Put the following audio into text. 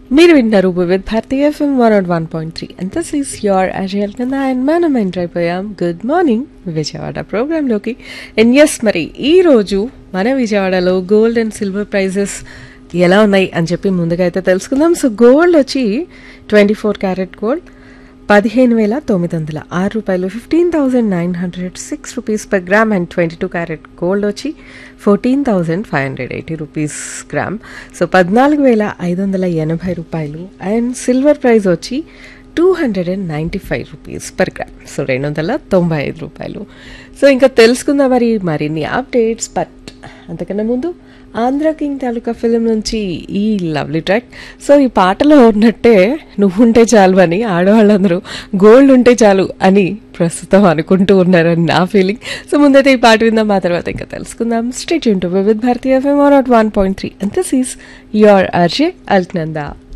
మీరు వింటారు with Bharati FM one nought one point three and this is your అజయల్ కింద అండ్ మనం ఎంటర్ అయిపోయాం గుడ్ మార్నింగ్ విజయవాడ ప్రోగ్రాంలోకి అండ్ ఎస్ మరి ఈ రోజు మన విజయవాడలో గోల్డ్ అండ్ సిల్వర్ ప్రైజెస్ ఎలా ఉన్నాయి అని చెప్పి ముందుగా అయితే తెలుసుకుందాం సో గోల్డ్ వచ్చి ట్వంటీ ఫోర్ క్యారెట్ గోల్డ్ పదిహేను వేల తొమ్మిది వందల ఆరు రూపాయలు fifteen thousand nine hundred six rupees per gram and twenty two carat gold వచ్చి fourteen thousand five hundred eighty rupees gram so పద్నాలుగు వేల ఐదు వందల ఎనభై రూపాయలు అండ్ సిల్వర్ ప్రైస్ వచ్చి two hundred and ninety five rupees per gram so రెండు వందల తొంభై ఐదు రూపాయలు సో ఇంకా తెలుసుకుందాం మరి మరిన్ని అప్డేట్స్ బట్ అంతకన్నా ముందు ఆంధ్ర కింగ్ తాలూకా ఫిలిం నుంచి ఈ లవ్లీ ట్రాక్ సో ఈ పాటలో ఉన్నట్టే నువ్వు ఉంటే చాలు అని ఆడవాళ్ళందరూ గోల్డ్ ఉంటే చాలు అని ప్రస్తుతం అనుకుంటూ ఉన్నారని నా ఫీలింగ్ సో ముందైతే ఈ పాట విందాం ఆ తర్వాత ఇంకా తెలుసుకుందాం స్టేట్ యూన్ to with Bharatiya FM nought one point three and this is your RJ Alaknanda